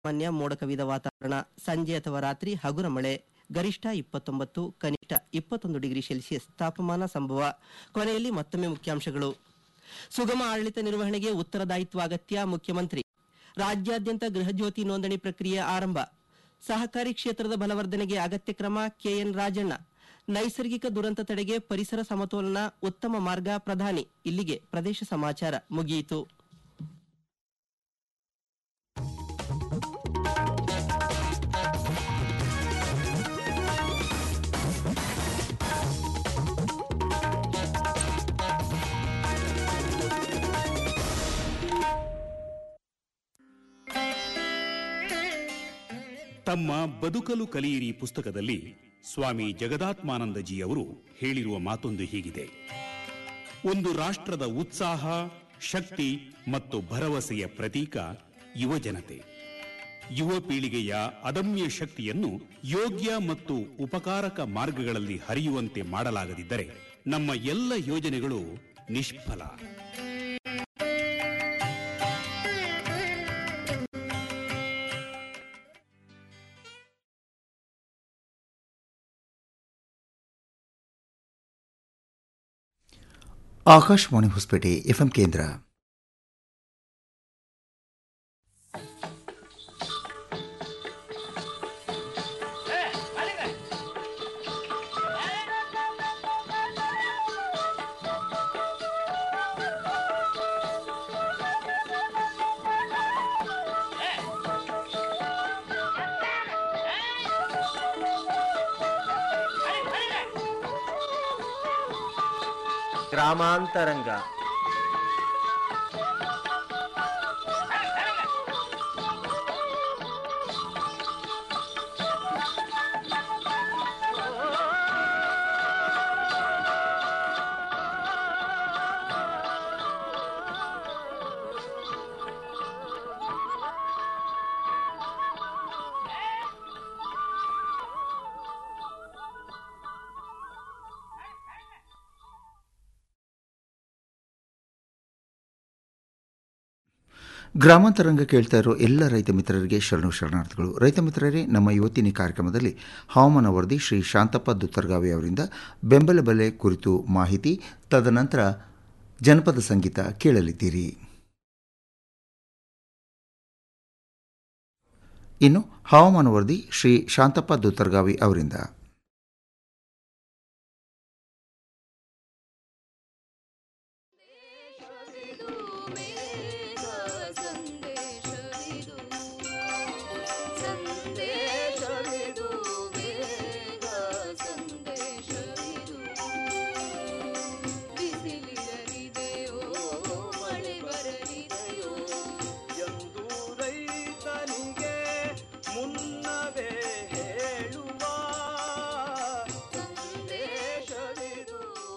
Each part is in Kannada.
ಸಾಮಾನ್ಯ ಮೋಡ ಕವಿದ ವಾತಾವರಣ ಸಂಜೆ ಅಥವಾ ರಾತ್ರಿ ಹಗುರ ಮಳೆ ಗರಿಷ್ಠ ಇಪ್ಪತ್ತೊಂಬತ್ತು ಕನಿಷ್ಠ ಇಪ್ಪತ್ತೊಂದು ಡಿಗ್ರಿ ಸೆಲ್ಸಿಯಸ್ ತಾಪಮಾನ ಸಂಭವ ಕೊನೆಯಲ್ಲಿ ಮತ್ತೊಮ್ಮೆ ಮುಖ್ಯಾಂಶಗಳು ಸುಗಮ ಆಡಳಿತ ನಿರ್ವಹಣೆಗೆ ಉತ್ತರದಾಯಿತ್ವ ಅಗತ್ಯ ಮುಖ್ಯಮಂತ್ರಿ ರಾಜ್ಯಾದ್ಯಂತ ಗೃಹಜ್ಯೋತಿ ನೋಂದಣಿ ಪ್ರಕ್ರಿಯೆ ಆರಂಭ ಸಹಕಾರಿ ಕ್ಷೇತ್ರದ ಬಲವರ್ಧನೆಗೆ ಅಗತ್ಯ ಕ್ರಮ ಕೆಎನ್ ರಾಜಣ್ಣ ನೈಸರ್ಗಿಕ ದುರಂತ ತಡೆಗೆ ಪರಿಸರ ಸಮತೋಲನ ಉತ್ತಮ ಮಾರ್ಗ ಪ್ರಧಾನಿ ಇಲ್ಲಿಗೆ ಪ್ರದೇಶ ಸಮಾಚಾರ ಮುಗಿಯಿತು ತಮ್ಮ ಬದುಕಲು ಕಲಿಯಿರಿ ಪುಸ್ತಕದಲ್ಲಿ ಸ್ವಾಮಿ ಜಗದಾತ್ಮಾನಂದಜಿ ಅವರು ಹೇಳಿರುವ ಮಾತೊಂದು ಹೀಗಿದೆ ಒಂದು ರಾಷ್ಟ್ರದ ಉತ್ಸಾಹ ಶಕ್ತಿ ಮತ್ತು ಭರವಸೆಯ ಪ್ರತೀಕ ಯುವಜನತೆ ಯುವ ಪೀಳಿಗೆಯ ಅದಮ್ಯ ಶಕ್ತಿಯನ್ನು ಯೋಗ್ಯ ಮತ್ತು ಉಪಕಾರಕ ಮಾರ್ಗಗಳಲ್ಲಿ ಹರಿಯುವಂತೆ ಮಾಡಲಾಗದಿದ್ದರೆ ನಮ್ಮ ಎಲ್ಲ ಯೋಜನೆಗಳು ನಿಷ್ಫಲ ಆಕಾಶವಾಣಿ ಹೊಸಪೇಟೆ ಎಫ್ಎಂ ಕೇಂದ್ರ ಗ್ರಾಮಾಂತರಂಗ ಗ್ರಾಮಾಂತರಂಗ ಕೇಳ್ತಾ ಇರೋ ಎಲ್ಲ ರೈತ ಮಿತ್ರರಿಗೆ ಶರಣು ಶರಣಾರ್ಥಿಗಳು ರೈತ ಮಿತ್ರರೇ ನಮ್ಮ ಇವತ್ತಿನ ಕಾರ್ಯಕ್ರಮದಲ್ಲಿ ಹವಾಮಾನ ವರದಿ ಶ್ರೀ ಶಾಂತಪ್ಪ ದುತ್ತರ್ಗಾವಿ ಅವರಿಂದ ಬೆಂಬಲ ಬೆಲೆ ಕುರಿತು ಮಾಹಿತಿ ತದನಂತರ ಜನಪದ ಸಂಗೀತ ಕೇಳಲಿದ್ದೀರಿ ಇನ್ನು ಹವಾಮಾನ ವರದಿ ಶ್ರೀ ಶಾಂತಪ್ಪ ದುತ್ತರ್ಗಾವಿ ಅವರಿಂದ ಎಂದು ರೈತನಿಗೆ ಮುನ್ನವೇ ಹೇಳುವ ಸಂದೇಶವಿದು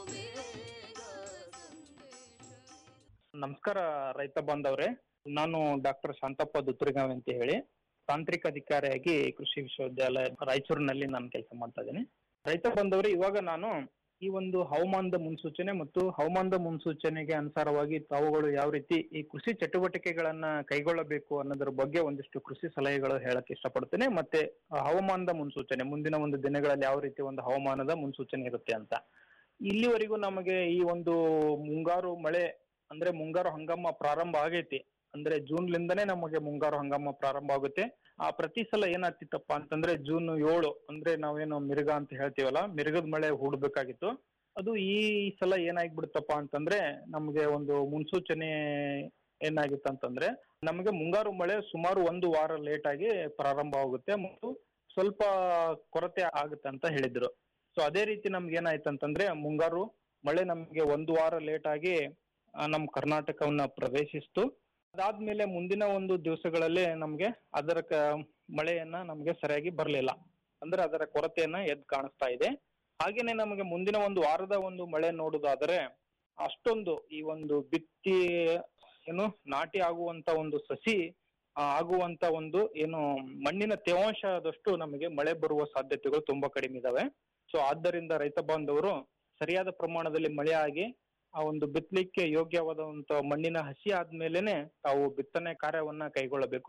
ನಮಸ್ಕಾರ ರೈತ ಬಾಂಧವ್ರೆ ನಾನು ಡಾಕ್ಟರ್ ಶಾಂತಪ್ಪ ದುತ್ತರಿಗಾವಿ ಅಂತ ಹೇಳಿ ತಾಂತ್ರಿಕ ಅಧಿಕಾರಿಯಾಗಿ ಕೃಷಿ ವಿಶ್ವವಿದ್ಯಾಲಯ ರಾಯಚೂರಿನಲ್ಲಿ ನಾನು ಕೆಲಸ ಮಾಡ್ತಾ ಇದ್ದೀನಿ ರೈತ ಬಾಂಧವ್ರೆ ಇವಾಗ ನಾನು ಈ ಒಂದು ಹವಾಮಾನದ ಮುನ್ಸೂಚನೆ ಮತ್ತು ಹವಾಮಾನದ ಮುನ್ಸೂಚನೆಗೆ ಅನುಸಾರವಾಗಿ ತಾವುಗಳು ಯಾವ ರೀತಿ ಈ ಕೃಷಿ ಚಟುವಟಿಕೆಗಳನ್ನ ಕೈಗೊಳ್ಳಬೇಕು ಅನ್ನೋದ್ರ ಬಗ್ಗೆ ಒಂದಿಷ್ಟು ಕೃಷಿ ಸಲಹೆಗಳು ಹೇಳಕ್ ಇಷ್ಟಪಡ್ತೇನೆ ಮತ್ತೆ ಆ ಹವಾಮಾನದ ಮುನ್ಸೂಚನೆ ಮುಂದಿನ ಒಂದು ದಿನಗಳಲ್ಲಿ ಯಾವ ರೀತಿ ಒಂದು ಹವಾಮಾನದ ಮುನ್ಸೂಚನೆ ಇರುತ್ತೆ ಅಂತ ಇಲ್ಲಿವರೆಗೂ ನಮಗೆ ಈ ಒಂದು ಮುಂಗಾರು ಮಳೆ ಅಂದ್ರೆ ಮುಂಗಾರು ಹಂಗಾಮ ಪ್ರಾರಂಭ ಆಗೈತಿ ಅಂದ್ರೆ ಜೂನ್ ಲಿಂದನೇ ನಮಗೆ ಮುಂಗಾರು ಹಂಗಾಮ ಪ್ರಾರಂಭ ಆಗುತ್ತೆ ಆ ಪ್ರತಿ ಸಲ ಏನಾಗ್ತಿತ್ತಪ್ಪ ಅಂತಂದ್ರೆ ಜೂನ್ ಏಳು ಅಂದ್ರೆ ನಾವೇನು ಮಿರ್ಗ ಅಂತ ಹೇಳ್ತೀವಲ್ಲ ಮಿರ್ಗದ ಮಳೆ ಹೂಡ್ಬೇಕಾಗಿತ್ತು ಅದು ಈ ಸಲ ಏನಾಗ್ಬಿಡುತ್ತಪ್ಪ ಅಂತಂದ್ರೆ ನಮಗೆ ಒಂದು ಮುನ್ಸೂಚನೆ ಏನಾಗಿತ್ತು ಅಂತಂದ್ರೆ ನಮಗೆ ಮುಂಗಾರು ಮಳೆ ಸುಮಾರು ಒಂದು ವಾರ ಲೇಟ್ ಆಗಿ ಪ್ರಾರಂಭ ಆಗುತ್ತೆ ಮತ್ತು ಸ್ವಲ್ಪ ಕೊರತೆ ಆಗುತ್ತೆ ಅಂತ ಹೇಳಿದ್ರು ಸೊ ಅದೇ ರೀತಿ ನಮ್ಗೆ ಏನಾಯ್ತು ಅಂತಂದ್ರೆ ಮುಂಗಾರು ಮಳೆ ನಮಗೆ ಒಂದು ವಾರ ಲೇಟ್ ಆಗಿ ಆ, ನಮ್ಮ ಕರ್ನಾಟಕವನ್ನ ಪ್ರವೇಶಿಸ್ತು ಅದಾದ್ಮೇಲೆ ಮುಂದಿನ ಒಂದು ದಿವಸಗಳಲ್ಲಿ ನಮ್ಗೆ ಅದರ ಕ ಮಳೆಯನ್ನ ನಮ್ಗೆ ಸರಿಯಾಗಿ ಬರ್ಲಿಲ್ಲ ಅಂದ್ರೆ ಅದರ ಕೊರತೆಯನ್ನ ಎದ್ದು ಕಾಣಿಸ್ತಾ ಇದೆ ಹಾಗೇನೆ ನಮಗೆ ಮುಂದಿನ ಒಂದು ವಾರದ ಒಂದು ಮಳೆ ನೋಡುದಾದರೆ ಅಷ್ಟೊಂದು ಈ ಒಂದು ಬಿತ್ತಿ ಏನು ನಾಟಿ ಆಗುವಂತ ಒಂದು ಸಸಿ ಆ, ಆಗುವಂತ ಒಂದು ಏನು ಮಣ್ಣಿನ ತೇವಾಂಶದಷ್ಟು ನಮಗೆ ಮಳೆ ಬರುವ ಸಾಧ್ಯತೆಗಳು ತುಂಬಾ ಕಡಿಮೆ ಇದಾವೆ ಸೊ ಆದ್ದರಿಂದ ರೈತ ಬಾಂಧವರು ಸರಿಯಾದ ಪ್ರಮಾಣದಲ್ಲಿ ಮಳೆ ಆಗಿ ಆ ಒಂದು ಬಿತ್ತಲಿಕ್ಕೆ ಯೋಗ್ಯವಾದಂತ ಮಣ್ಣಿನ ಹಸಿ ಆದ್ಮೇಲೆನೆ ತಾವು ಬಿತ್ತನೆ ಕಾರ್ಯವನ್ನ ಕೈಗೊಳ್ಳಬೇಕು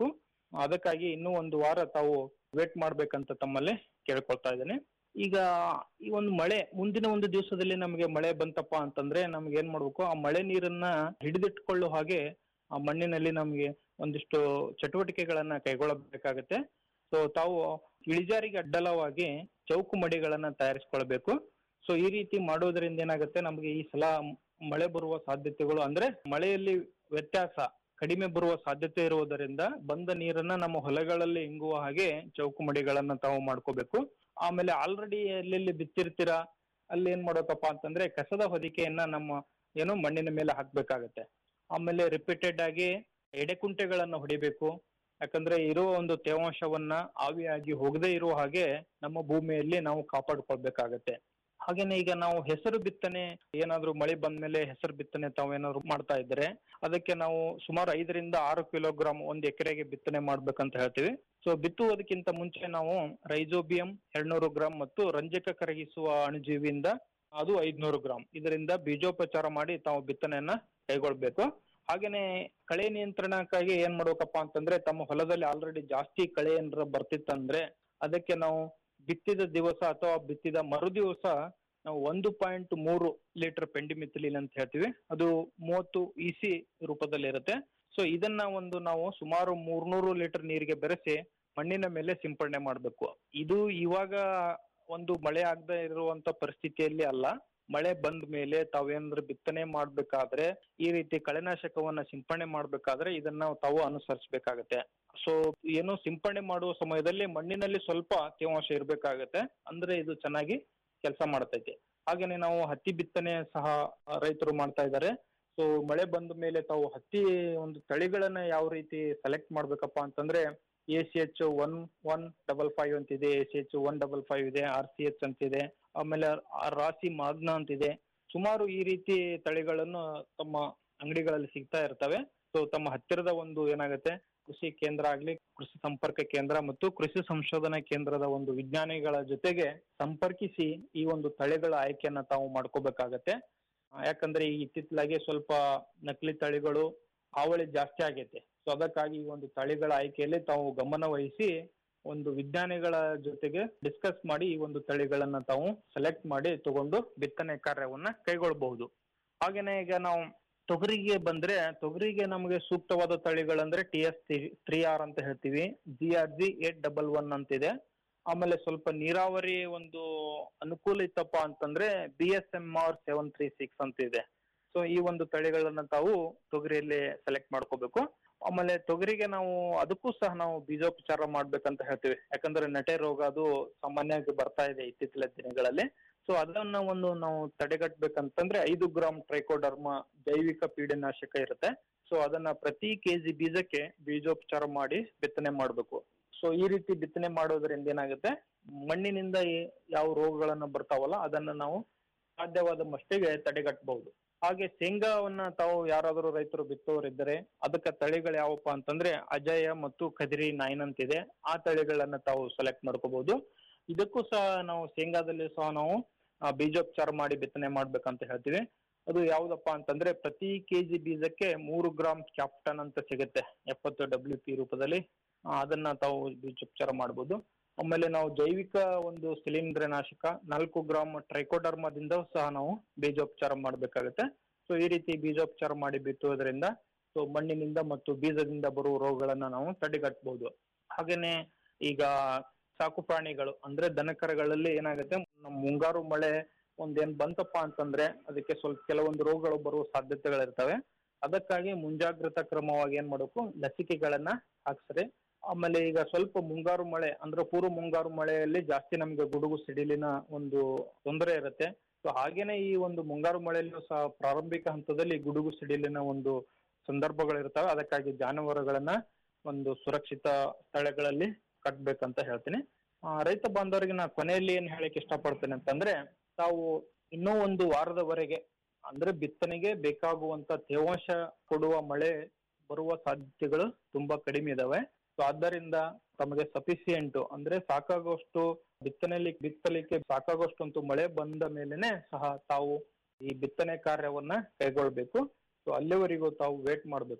ಅದಕ್ಕಾಗಿ ಇನ್ನೂ ಒಂದು ವಾರ ತಾವು ವೇಟ್ ಮಾಡ್ಬೇಕಂತ ತಮ್ಮಲ್ಲಿ ಕೇಳ್ಕೊಳ್ತಾ ಇದ್ದೇನೆ ಈಗ ಈ ಒಂದು ಮಳೆ ಮುಂದಿನ ಒಂದು ದಿವಸದಲ್ಲಿ ನಮಗೆ ಮಳೆ ಬಂತಪ್ಪ ಅಂತಂದ್ರೆ ನಮ್ಗೆ ಏನ್ ಮಾಡ್ಬೇಕು ಆ ಮಳೆ ನೀರನ್ನ ಹಿಡಿದಿಟ್ಕೊಳ್ಳೋ ಹಾಗೆ ಆ ಮಣ್ಣಿನಲ್ಲಿ ನಮಗೆ ಒಂದಿಷ್ಟು ಚಟುವಟಿಕೆಗಳನ್ನ ಕೈಗೊಳ್ಳಬೇಕಾಗತ್ತೆ ಸೊ ತಾವು ಇಳಿಜಾರಿಗೆ ಅಡ್ಡಲವಾಗಿ ಚೌಕು ಮಡಿಗಳನ್ನ ತಯಾರಿಸ್ಕೊಳ್ಬೇಕು ಸೊ ಈ ರೀತಿ ಮಾಡೋದ್ರಿಂದ ಏನಾಗುತ್ತೆ ನಮಗೆ ಈ ಸಲ ಮಳೆ ಬರುವ ಸಾಧ್ಯತೆಗಳು ಅಂದ್ರೆ ಮಳೆಯಲ್ಲಿ ವ್ಯತ್ಯಾಸ ಕಡಿಮೆ ಬರುವ ಸಾಧ್ಯತೆ ಇರುವುದರಿಂದ ಬಂದ ನೀರನ್ನ ನಮ್ಮ ಹೊಲಗಳಲ್ಲಿ ಇಂಗುವ ಹಾಗೆ ಚೌಕು ಮಡಿಗಳನ್ನ ತಾವು ಮಾಡ್ಕೋಬೇಕು ಆಮೇಲೆ ಆಲ್ರೆಡಿ ಎಲ್ಲೆಲ್ಲಿ ಬಿತ್ತಿರ್ತೀರಾ ಅಲ್ಲಿ ಏನ್ ಮಾಡ್ಬೇಕಪ್ಪ ಅಂತಂದ್ರೆ ಕಸದ ಹೊದಿಕೆಯನ್ನ ನಮ್ಮ ಏನು ಮಣ್ಣಿನ ಮೇಲೆ ಹಾಕ್ಬೇಕಾಗತ್ತೆ ಆಮೇಲೆ ರಿಪೀಟೆಡ್ ಆಗಿ ಎಡೆಕುಂಟೆಗಳನ್ನ ಹೊಡಿಬೇಕು ಯಾಕಂದ್ರೆ ಇರೋ ಒಂದು ತೇವಾಂಶವನ್ನ ಆವಿಯಾಗಿ ಹೋಗದೇ ಇರುವ ಹಾಗೆ ನಮ್ಮ ಭೂಮಿಯಲ್ಲಿ ನಾವು ಕಾಪಾಡ್ಕೊಳ್ಬೇಕಾಗತ್ತೆ ಹಾಗೇನೆ ಈಗ ನಾವು ಹೆಸರು ಬಿತ್ತನೆ ಏನಾದ್ರೂ ಮಳೆ ಬಂದ್ಮೇಲೆ ಹೆಸರು ಬಿತ್ತನೆ ತಾವೇನಾದ್ರು ಮಾಡ್ತಾ ಇದ್ರೆ ಅದಕ್ಕೆ ನಾವು ಸುಮಾರು ಐದರಿಂದ ಆರು ಕಿಲೋಗ್ರಾಮ್ ಒಂದ್ ಎಕರೆಗೆ ಬಿತ್ತನೆ ಮಾಡ್ಬೇಕಂತ ಹೇಳ್ತೀವಿ ಸೊ ಬಿತ್ತುವುದಕ್ಕಿಂತ ಮುಂಚೆ ನಾವು ರೈಜೋಬಿಯಂ ಎರಡ್ನೂರು ಗ್ರಾಮ್ ಮತ್ತು ರಂಜಕ ಕರಗಿಸುವ ಅಣುಜೀವಿಯಿಂದ ಅದು ಐದ್ನೂರು ಗ್ರಾಮ್ ಇದರಿಂದ ಬೀಜೋಪಚಾರ ಮಾಡಿ ತಾವು ಬಿತ್ತನೆಯನ್ನ ಕೈಗೊಳ್ಬೇಕು ಹಾಗೇನೆ ಕಳೆ ನಿಯಂತ್ರಣಕ್ಕಾಗಿ ಏನ್ ಮಾಡ್ಬೇಕಪ್ಪ ಅಂತಂದ್ರೆ ತಮ್ಮ ಹೊಲದಲ್ಲಿ ಆಲ್ರೆಡಿ ಜಾಸ್ತಿ ಕಳೆ ಏನಾರ ಬರ್ತಿತ್ತಂದ್ರೆ ಅದಕ್ಕೆ ನಾವು ಬಿತ್ತಿದ ದಿವಸ ಅಥವಾ ಬಿತ್ತಿದ ಮರು ದಿವಸ ನಾವು ಒಂದು ಪಾಯಿಂಟ್ ಮೂರು ಲೀಟರ್ ಪೆಂಡಿಮಿಥಿಲಿನ್ ಅಂತ ಹೇಳ್ತೀವಿ ಅದು ಮೂವತ್ತು ಇಸಿ ರೂಪದಲ್ಲಿ ಇರುತ್ತೆ ಸೊ ಇದನ್ನ ಒಂದು ನಾವು ಸುಮಾರು ಮೂರ್ನೂರು ಲೀಟರ್ ನೀರಿಗೆ ಬೆರೆಸಿ ಮಣ್ಣಿನ ಮೇಲೆ ಸಿಂಪಡಣೆ ಮಾಡಬೇಕು ಇದು ಇವಾಗ ಒಂದು ಮಳೆ ಆಗದೆ ಇರುವಂತ ಪರಿಸ್ಥಿತಿಯಲ್ಲಿ ಅಲ್ಲ ಮಳೆ ಬಂದ ಮೇಲೆ ತಾವೇನಾದ್ರು ಬಿತ್ತನೆ ಮಾಡ್ಬೇಕಾದ್ರೆ ಈ ರೀತಿ ಕಳೆನಾಶಕವನ್ನ ಸಿಂಪಡಣೆ ಮಾಡ್ಬೇಕಾದ್ರೆ ಇದನ್ನ ತಾವು ಅನುಸರಿಸಬೇಕಾಗತ್ತೆ ಸೊ ಏನು ಸಿಂಪಡಣೆ ಮಾಡುವ ಸಮಯದಲ್ಲಿ ಮಣ್ಣಿನಲ್ಲಿ ಸ್ವಲ್ಪ ತೇವಾಂಶ ಇರ್ಬೇಕಾಗತ್ತೆ ಅಂದ್ರೆ ಇದು ಚೆನ್ನಾಗಿ ಕೆಲಸ ಮಾಡ್ತೈತೆ ಹಾಗೇನೆ ನಾವು ಹತ್ತಿ ಬಿತ್ತನೆ ಸಹ ರೈತರು ಮಾಡ್ತಾ ಇದ್ದಾರೆ ಸೊ ಮಳೆ ಬಂದ ಮೇಲೆ ತಾವು ಹತ್ತಿ ಒಂದು ತಳಿಗಳನ್ನ ಯಾವ ರೀತಿ ಸೆಲೆಕ್ಟ್ ಮಾಡ್ಬೇಕಪ್ಪ ಅಂತಂದ್ರೆ A C H one one double five ಅಂತಿದೆ A C H one double five ಇದೆ ಆರ್ ಸಿ ಎಚ್ ಅಂತಿದೆ ಆಮೇಲೆ ಆ ರಾಸಿ ಮಾಗ್ನ ಅಂತಿದೆ ಸುಮಾರು ಈ ರೀತಿ ತಳಿಗಳನ್ನು ತಮ್ಮ ಅಂಗಡಿಗಳಲ್ಲಿ ಸಿಗ್ತಾ ಇರ್ತವೆ ಸೊ ತಮ್ಮ ಹತ್ತಿರದ ಒಂದು ಏನಾಗುತ್ತೆ ಕೃಷಿ ಕೇಂದ್ರ ಆಗ್ಲಿ ಕೃಷಿ ಸಂಪರ್ಕ ಕೇಂದ್ರ ಮತ್ತು ಕೃಷಿ ಸಂಶೋಧನಾ ಕೇಂದ್ರದ ಒಂದು ವಿಜ್ಞಾನಿಗಳ ಜೊತೆಗೆ ಸಂಪರ್ಕಿಸಿ ಈ ಒಂದು ತಳಿಗಳ ಆಯ್ಕೆಯನ್ನ ತಾವು ಮಾಡ್ಕೋಬೇಕಾಗತ್ತೆ ಆ, ಯಾಕಂದ್ರೆ ಈ ಇತ್ತಿತ್ತಲಾಗೆ ಸ್ವಲ್ಪ ನಕಲಿ ತಳಿಗಳು ಹಾವಳಿ ಜಾಸ್ತಿ ಆಗೈತೆ ಸೊ ಅದಕ್ಕಾಗಿ ಈ ಒಂದು ತಳಿಗಳ ಆಯ್ಕೆಯಲ್ಲಿ ತಾವು ಗಮನ ವಹಿಸಿ ಒಂದು ವಿಜ್ಞಾನಿಗಳ ಜೊತೆಗೆ ಡಿಸ್ಕಸ್ ಮಾಡಿ ಈ ಒಂದು ತಳಿಗಳನ್ನ ತಾವು ಸೆಲೆಕ್ಟ್ ಮಾಡಿ ತಗೊಂಡು ಬಿತ್ತನೆ ಕಾರ್ಯವನ್ನ ಕೈಗೊಳ್ಳಬಹುದು ಹಾಗೇನೆ ಈಗ ನಾವು ತೊಗರಿಗೆ ಬಂದ್ರೆ ತೊಗರಿಗೆ ನಮಗೆ ಸೂಕ್ತವಾದ ತಳಿಗಳಂದ್ರೆ ಟಿ ಎಸ್ ತ್ರೀ ಆರ್ ಅಂತ ಹೇಳ್ತೀವಿ G R G eight double one ಅಂತಿದೆ ಆಮೇಲೆ ಸ್ವಲ್ಪ ನೀರಾವರಿ ಒಂದು ಅನುಕೂಲ ಇತ್ತಪ್ಪ ಅಂತಂದ್ರೆ B S M R seven three six ಅಂತ ಇದೆ ಸೊ ಈ ಒಂದು ತಳಿಗಳನ್ನ ತಾವು ತೊಗರಿಯಲ್ಲಿ ಸೆಲೆಕ್ಟ್ ಮಾಡ್ಕೋಬೇಕು ಆಮೇಲೆ ತೊಗರಿಗೆ ನಾವು ಅದಕ್ಕೂ ಸಹ ನಾವು ಬೀಜೋಪಚಾರ ಮಾಡ್ಬೇಕಂತ ಹೇಳ್ತೀವಿ ಯಾಕಂದ್ರೆ ನಟೆ ರೋಗ ಅದು ಸಾಮಾನ್ಯವಾಗಿ ಬರ್ತಾ ಇದೆ ಇತ್ತೀಚಿನ ದಿನಗಳಲ್ಲಿ ಸೊ ಅದನ್ನ ಒಂದು ನಾವು ತಡೆಗಟ್ಟಬೇಕಂತಂದ್ರೆ ಐದು ಗ್ರಾಮ್ ಟ್ರೈಕೋಡರ್ಮ ಜೈವಿಕ ಪೀಡನಾಶಕ ಇರುತ್ತೆ ಸೊ ಅದನ್ನ ಪ್ರತಿ ಕೆಜಿ ಬೀಜಕ್ಕೆ ಬೀಜೋಪಚಾರ ಮಾಡಿ ಬಿತ್ತನೆ ಮಾಡಬೇಕು ಸೊ ಈ ರೀತಿ ಬಿತ್ತನೆ ಮಾಡೋದ್ರಿಂದ ಏನಾಗುತ್ತೆ ಮಣ್ಣಿನಿಂದ ಈ- ಯಾವ ರೋಗಗಳನ್ನ ಬರ್ತಾವಲ್ಲ ಅದನ್ನ ನಾವು ಸಾಧ್ಯವಾದ ಮಟ್ಟಿಗೆ ತಡೆಗಟ್ಟಬಹುದು ಹಾಗೆ ಶೇಂಗಾವನ್ನ ತಾವು ಯಾರಾದರೂ ರೈತರು ಬಿತ್ತೋರಿದ್ದರೆ ಅದಕ್ಕೆ ತಳಿಗಳು ಯಾವಪ್ಪ ಅಂತಂದ್ರೆ ಅಜಯ ಮತ್ತು ಕದಿರಿ ನೈನ್ ಅಂತಿದೆ ಆ ತಳಿಗಳನ್ನ ತಾವು ಸೆಲೆಕ್ಟ್ ಮಾಡ್ಕೋಬಹುದು ಇದಕ್ಕೂ ಸಹ ನಾವು ಶೇಂಗಾದಲ್ಲಿ ಸಹ ನಾವು ಆ, ಬೀಜೋಪಚಾರ ಮಾಡಿ ಬಿತ್ತನೆ ಮಾಡ್ಬೇಕಂತ ಹೇಳ್ತೀವಿ ಅದು ಯಾವ್ದಪ್ಪ ಅಂತಂದ್ರೆ ಪ್ರತಿ ಕೆಜಿ ಬೀಜಕ್ಕೆ ಮೂರು ಗ್ರಾಮ್ ಕ್ಯಾಪ್ಟನ್ ಅಂತ ಸಿಗುತ್ತೆ ಎಪ್ಪತ್ತು ಡಬ್ಲ್ಯೂ ಪಿ ರೂಪದಲ್ಲಿ ಆ, ಅದನ್ನ ತಾವು ಬೀಜೋಪಚಾರ ಮಾಡ್ಬೋದು ಆಮೇಲೆ ನಾವು ಜೈವಿಕ ಒಂದು ಶಿಲೀಂಧ್ರನಾಶಕ ನಾಲ್ಕು ಗ್ರಾಮ್ ಟ್ರೈಕೋಡರ್ಮದಿಂದ ಸಹ ನಾವು ಬೀಜೋಪಚಾರ ಮಾಡಬೇಕಾಗುತ್ತೆ ಸೊ ಈ ರೀತಿ ಬೀಜೋಪಚಾರ ಮಾಡಿ ಬಿತ್ತುವುದರಿಂದ ಸೊ ಮಣ್ಣಿನಿಂದ ಮತ್ತು ಬೀಜದಿಂದ ಬರುವ ರೋಗಗಳನ್ನ ನಾವು ತಡೆಗಟ್ಟಬಹುದು ಹಾಗೇನೆ ಈಗ ಸಾಕು ಪ್ರಾಣಿಗಳು ಅಂದ್ರೆ ದನಕರಗಳಲ್ಲಿ ಏನಾಗುತ್ತೆ ನಮ್ಮ ಮುಂಗಾರು ಮಳೆ ಒಂದೇನ್ ಬಂತಪ್ಪ ಅಂತಂದ್ರೆ ಅದಕ್ಕೆ ಸ್ವಲ್ಪ ಕೆಲವೊಂದು ರೋಗಗಳು ಬರುವ ಸಾಧ್ಯತೆಗಳಿರ್ತವೆ ಅದಕ್ಕಾಗಿ ಮುಂಜಾಗ್ರತಾ ಕ್ರಮವಾಗಿ ಏನ್ ಮಾಡಬೇಕು ಲಸಿಕೆಗಳನ್ನ ಹಾಕ್ಸ್ರಿ ಆಮೇಲೆ ಈಗ ಸ್ವಲ್ಪ ಮುಂಗಾರು ಮಳೆ ಅಂದ್ರೆ ಪೂರ್ವ ಮುಂಗಾರು ಮಳೆಯಲ್ಲಿ ಜಾಸ್ತಿ ನಮ್ಗೆ ಗುಡುಗು ಸಿಡಿಲಿನ ಒಂದು ತೊಂದರೆ ಇರುತ್ತೆ ಸೊ ಹಾಗೇನೆ ಈ ಒಂದು ಮುಂಗಾರು ಮಳೆಯಲ್ಲೂ ಸಹ ಪ್ರಾರಂಭಿಕ ಹಂತದಲ್ಲಿ ಗುಡುಗು ಸಿಡಿಲಿನ ಒಂದು ಸಂದರ್ಭಗಳಿರ್ತವೆ ಅದಕ್ಕಾಗಿ ಜಾನುವಾರುಗಳನ್ನ ಒಂದು ಸುರಕ್ಷಿತ ಸ್ಥಳಗಳಲ್ಲಿ ಕಟ್ಬೇಕಂತ ಹೇಳ್ತೀನಿ ಆ, ರೈತ ಬಾಂಧವರಿಗೆ ನಾ ಕೊನೆಯಲ್ಲಿ ಏನ್ ಹೇಳಕ್ ಇಷ್ಟಪಡ್ತೇನೆ ಅಂತಂದ್ರೆ ತಾವು ಇನ್ನೂ ಒಂದು ವಾರದವರೆಗೆ ಅಂದ್ರೆ ಬಿತ್ತನೆಗೆ ಬೇಕಾಗುವಂತ ತೇವಾಂಶ ಕೊಡುವ ಮಳೆ ಬರುವ ಸಾಧ್ಯತೆಗಳು ತುಂಬಾ ಕಡಿಮೆ ಇದಾವೆ ಸೊ ಆದ್ದರಿಂದ ತಮಗೆ ಸಫಿಸಿಯೆಂಟ್ ಅಂದ್ರೆ ಸಾಕಾಗುವಷ್ಟು ಬಿತ್ತನೆಯಲ್ಲಿ ಬಿತ್ತಲಿಕ್ಕೆ ಸಾಕಾಗುವಷ್ಟು ಅಂತೂ ಮಳೆ ಬಂದ ಮೇಲೆನೆ ಸಹ ತಾವು ಈ ಬಿತ್ತನೆ ಕಾರ್ಯವನ್ನ ಕೈಗೊಳ್ಬೇಕು ಸೊ ಅಲ್ಲಿವರೆಗೂ ತಾವು ವೇಟ್ ಮಾಡಬೇಕು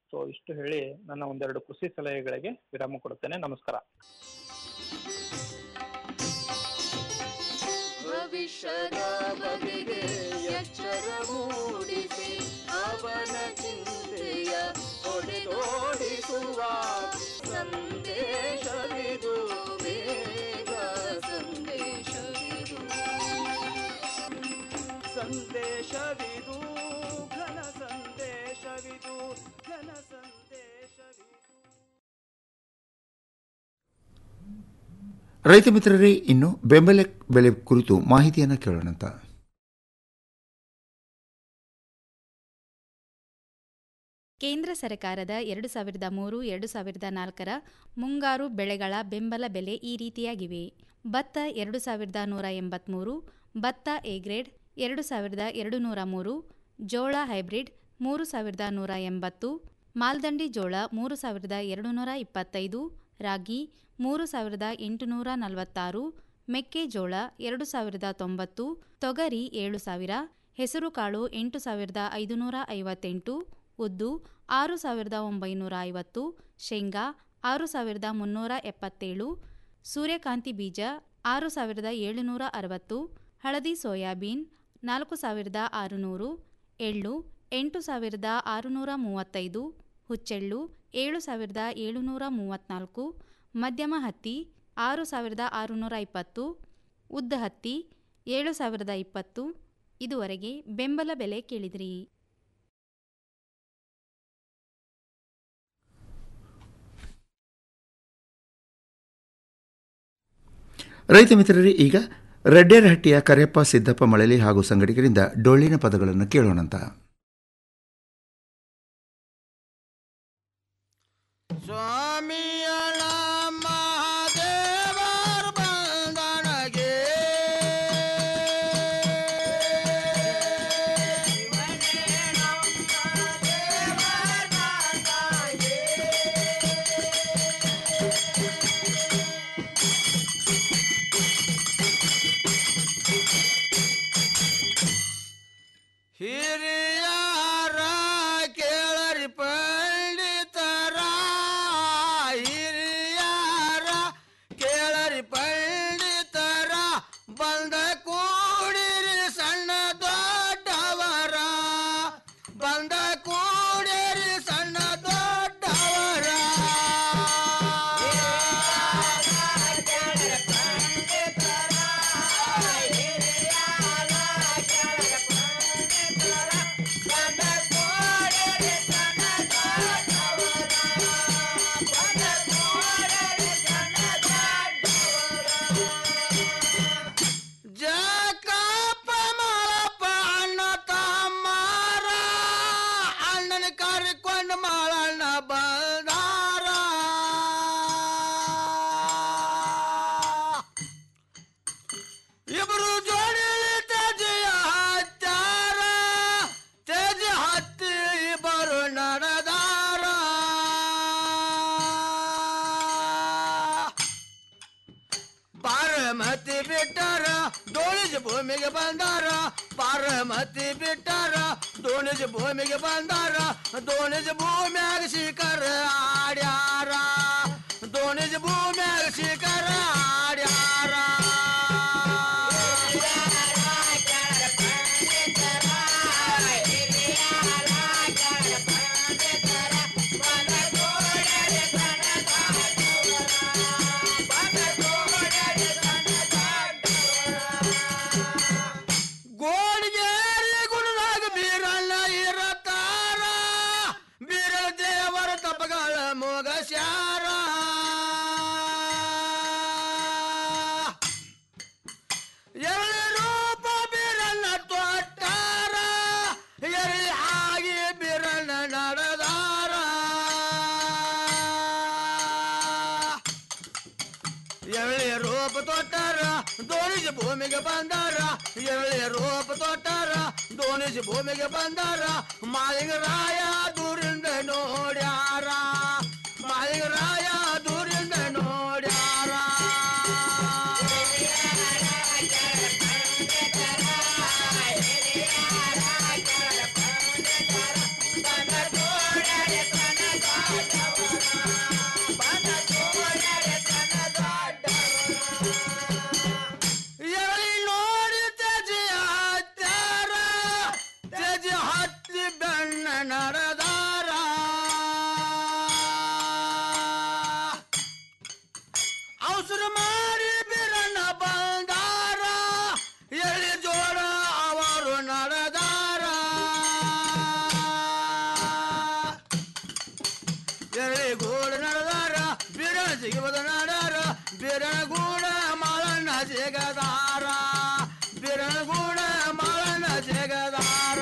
ಸೊ ಇಷ್ಟು ಹೇಳಿ ನನ್ನ ಒಂದೆರಡು ಕೃಷಿ ಸಲಹೆಗಳಿಗೆ ವಿರಾಮ ಕೊಡುತ್ತೇನೆ ನಮಸ್ಕಾರ ಭವಿಷ್ಯದ ಬಗೆಗೆ ಎಚ್ಚರ ಮೂಡಿಸಿ ಅವನ ಚಿಂತೆಯ ಹೊಡೆದೋಡಿಸುವ ಸಂದೇಶವಿದು ಬೇಗ ಸಂದೇಶವಿದು ಸಂದೇಶವಿದು ಘನ ಸಂದೇಶವಿದು ಘನ ಸಂದೇಶವಿದು ರೈತ ಮಿತ್ರರೇ ಇನ್ನು ಬೆಂಬಲ ಬೆಲೆ ಕುರಿತು ಮಾಹಿತಿಯನ್ನು ಕೇಳೋಣಂತ ಕೇಂದ್ರ ಸರ್ಕಾರದ ಎರಡು ಸಾವಿರದ ಮೂರು ಎರಡು ಸಾವಿರದ ನಾಲ್ಕರ ಮುಂಗಾರು ಬೆಳೆಗಳ ಬೆಂಬಲ ಬೆಲೆ ಈ ರೀತಿಯಾಗಿವೆ ಭತ್ತ ಎರಡು ಸಾವಿರದ ನೂರ ಎಂಬತ್ತ್ಮೂರು ಭತ್ತ ಎ ಗ್ರೇಡ್ ಎರಡು ಸಾವಿರದ ಎರಡು ನೂರ ಮೂರು ಜೋಳ ಹೈಬ್ರಿಡ್ ಮೂರು ಸಾವಿರದ ನೂರ ಎಂಬತ್ತು ಮಾಲ್ದಂಡಿ ಜೋಳ ಮೂರು ಸಾವಿರದ ಎರಡು ನೂರ ಇಪ್ಪತ್ತೈದು ರಾಗಿ ಮೂರು ಸಾವಿರದ ಎಂಟುನೂರ ನಲವತ್ತಾರು ಮೆಕ್ಕೆಜೋಳ ಎರಡು ಸಾವಿರದ ತೊಂಬತ್ತು ತೊಗರಿ ಏಳು ಸಾವಿರ ಹೆಸರುಕಾಳು ಎಂಟು ಸಾವಿರದ ಐದುನೂರ ಐವತ್ತೆಂಟು ಉದ್ದು ಆರು ಸಾವಿರದ ಒಂಬೈನೂರ ಐವತ್ತು ಶೇಂಗಾ ಆರು ಸಾವಿರದ ಮುನ್ನೂರ ಎಪ್ಪತ್ತೇಳು ಸೂರ್ಯಕಾಂತಿ ಬೀಜ ಆರು ಸಾವಿರದ ಏಳುನೂರ ಅರವತ್ತು ಹಳದಿ ಸೋಯಾಬೀನ್ ನಾಲ್ಕು ಸಾವಿರದ ಆರುನೂರು ಎಳ್ಳು ಎಂಟು ಸಾವಿರದ ಆರುನೂರ ಮೂವತ್ತೈದು ಹುಚ್ಚೆಳ್ಳು ಏಳು ಸಾವಿರದ ಏಳುನೂರ ಮೂವತ್ತ್ನಾಲ್ಕು ಮಧ್ಯಮ ಹತ್ತಿ ಆರು ಸಾವಿರದ ಆರುನೂರ ಇಪ್ಪತ್ತು ಉದ್ದ ಹತ್ತಿ ಏಳು ಸಾವಿರದ ಇಪ್ಪತ್ತು ಇದುವರೆಗೆ ಬೆಂಬಲ ಬೆಲೆ ಕೇಳಿದಿರಿ ರೈತ ಮಿತ್ರರೇ ಈಗ ರೆಡ್ಡೇರಹಟ್ಟಿಯ ಕರೆಯಪ್ಪ ಸಿದ್ದಪ್ಪ ಮಳಲಿ ಹಾಗೂ ಸಂಗಡಿಗರಿಂದ ಡೊಳ್ಳಿನ ಪದಗಳನ್ನು ಕೇಳೋಣಂತ ಸ್ವಾಮಿಯಳ ಮಹಾದೇವರ ಬಂದನಗೆ ಹಿರಿಯರ ಕೇಳರಿ ಪಂಡಿತರ ಹಿರಿಯರ ಕೇಳರಿ ಪಂಡಿತರ ಬಂದ ಕೂಡಿರಿ ಸಣ್ಣ ದೊಡ್ಡವರ ಬಂದ ಕೂಡಿರಿ ಸಣ್ಣ ದೊಡ್ಡವರ ಜಕಪ್ಪ ಮಾಳಪ್ಪ ಅಣ್ಣ ತಮ್ಮರ ಅಣ್ಣನ ಕರಿಕೊಂಡು ಮಾಳಣ್ಣ ಬಂದಾರ ಇಬ್ರು ಜೋಡಿ ತೇಜಿಯ ಹತ್ತಾರ ತೇಜ ಹತ್ತಿ ಇಬ್ಬರು ನಡೆದಾರ ಬಾರಮತಿ ಬಿಟ್ಟಾರ ದೋಣಿಜ ಭೂಮಿಗೆ ಬಂದಾರ ಬಾರಮತಿ ಬಿಟ್ಟಾರ ದೋಣಿಜ ಭೂಮಿಗೆ ಬಂದಾರ ದೋಣಿಜ ಭೂಮ್ಯಾಗ ಶಿಖರ ಆಡ್ಯಾರ ದೋಣಿಜ ಭೂಮ್ಯಾಗ ಶಿಖರ ಆಡ್ಯಾರ ಗೋಡಿಗೇರಿ ಗುರುದಾಗ ಬೀರಣ್ಣ ಇರತಾರ ಬೀರ ದೇವರ ತಪಗಳ ಮೊಗ ಶಾರ ಎಲ್ಲಿ ರೂಪ ಬೀರಣ್ಣ ತೊಟ್ಟಾರ ಎಲ್ಲಿ ಆಗಿ ಬೀರಣ್ಣ ನಡೆದಾರ ಎಳ್ಳಿ ರೂಪ ತೊಟ್ಟಾರ ದೋಣಿಜ ಭೂಮಿಗೆ ಬಂದಾರ ಎಳ್ಳಿ ರೂಪ ತೊಟ್ಟಾರ ದೋಣಿಜ ಭೂಮಿಗೆ ಬಂದಾರ ಮಾಲಿಂಗರಾಯ ದೂರಿಂದ ನೋಡ್ಯಾರ ಮಾಲಿಂಗರಾಯ ದೂರಿಂದ ನೋಡ್ಯಾರ ಿ ಬರುವುದು ನಡರ ಬಿರಣಗೂಡ ಮಾಳಣ್ಣ ಜಗದಾರ ಬಿರಣಗೂಡ ಮಾಳಣ್ಣ ಜಗದಾರ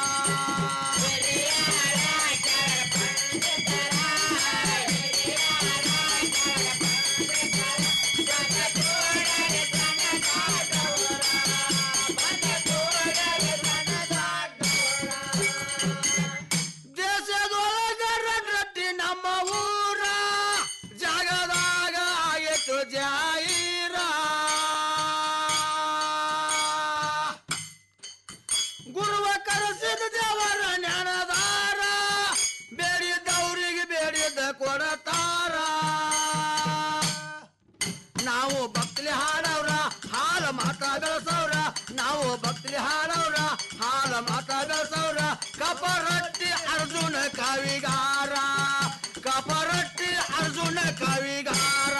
ದೇಶದೊಳಗ ರಡ್ರಟ್ಟಿ ನಮ್ಮ ಊರ ಜಗದಾಗ ಆಗಿತ್ತು ಜಾಯಿರ ಗುರುವ ಕರೆಸಿದ ದೇವರ ಜ್ಞಾನದಾರ ಬೇಡಿದವರಿಗೆ ಬೇಡಿದ ಕೊಡತಾರ ನಾವು ಭಕ್ತಿ ಹಾಡವ್ರ ಹಾಲ ಮಾತಾ ಬೆಳೆಸವ್ರ ನಾವು ಭಕ್ತಿ ಹಾಡವ್ರ ಹಾಲ ಮಾತಾ ಬೆಳೆಸವ್ರ ಕಪರಟ್ಟಿ ಅರ್ಜುನ ಕವಿಗಾರ ಕಪರಟ್ಟಿ ಅರ್ಜುನ ಕವಿಗಾರ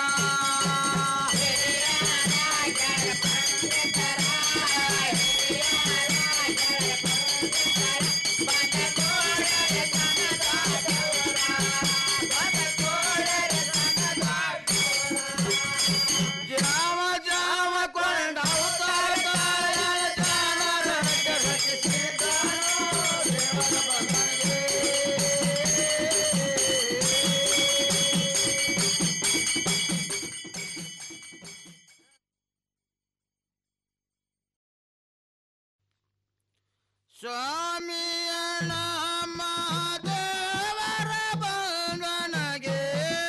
ಜಾವ ಜಾವ ಕೊಂಡ ಅವತಾರ ಜಾನರ ಸ್ವಾಮಿಯ ನಾಮ ದೇವರ ಬಂಧನಗೆ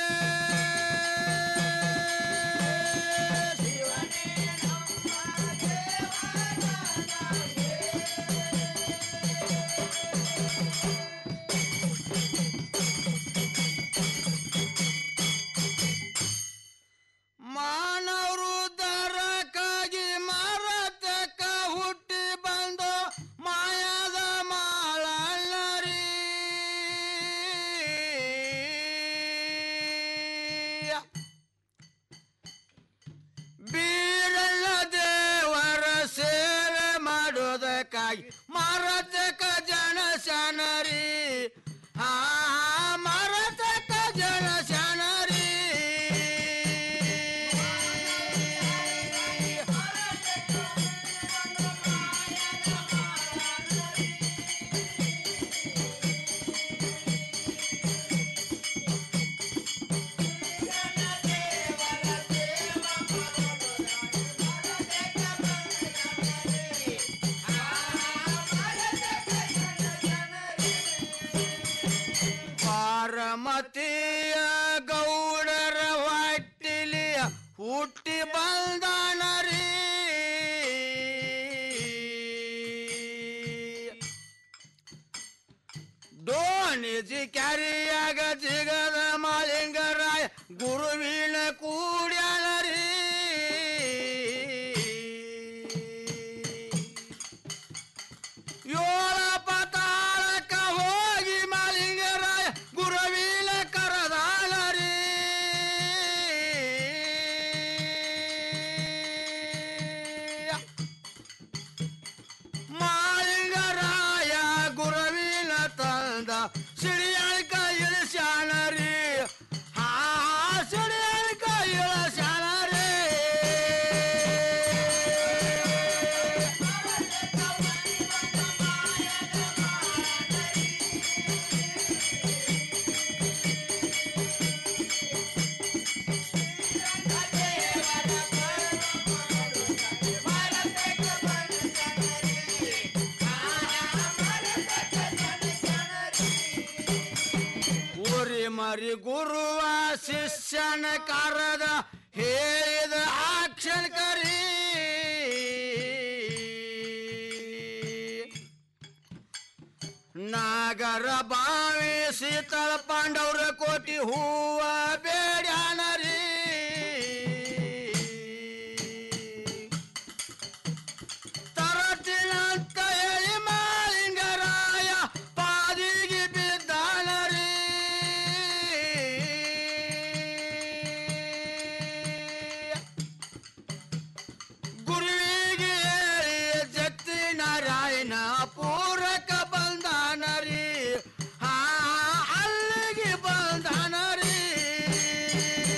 ಮಾನವರು ದರಕ್ಕಾಗಿ ಮರತಕ್ಕ ಹುಟ್ಟಿ ಬಂದು ಮಾಯದ ಮಾಳಲ್ಲರಿ ಬೀರಲ್ಲ ದೇವರ ಸೇವೆ ಮಾಡೋದಕ್ಕಾಗಿ ಮರತಕ್ಕ ಜನ ಶನರಿ ಹಾ ಮರತಕ್ಕ ಜನ ಶನರಿ ಪಾರಮತಿಯ ಗೌಡರ ಹೊಟ್ಟಿಲಿಯ ಹುಟ್ಟಿ ಬಂದನರಿ ಡೋಣಿಜಿ ಕ್ಯಾರಿಯಾಗ ಜಿಗದ ಮಾಲಿಂಗರಾಯ ಗುರುವಿನ ಕೂಡ್ಯಾನರಿ ಯೋಳ ಪತಾಳಕ ಹೋಗಿ ಮಾಲಿಂಗರಾಯ ಗುರುವಿನ ಕರದಾಳರಿ ಮಾಲಿಂಗರಾಯ ಗುರುವಿನ ತಂದ ಸಿಡಿಯಳ್ಕ ಇಳಿಸ್ಯಾನರಿ ಹಾ ಸಿಡಿಯಳ್ಕ ಇಳಿಸ್ಯಾನರಿ ಊರಿ ಮರಿ ಗುರುವ ಶಿಷ್ಯನ ಕರದ ಹೇಳಿದ ಆಕ್ಷನ್ ಕರಿ ನಾಗರ ಬಾವಿ ಶೀತಳ ಪಾಂಡವರ ಕೋಟಿ ಹೂವ ಬೇಡ್ಯಾನರಿ ತರತಿನಂತ ಹೇಳಿ ಮಾಲಿಂಗರಾಯ ಪಾದಿಗೆ ಬಿದ್ದಾನರಿ ಗುರುವಿಗೆ ಹೇಳಿ ಜತ್ತಿ ನಾರಾಯಣ ಪೂರಕ ಬಂದಾನರಿ ಹಾ ಅಲ್ಲಿಗೆ ಬಂದಾನರಿ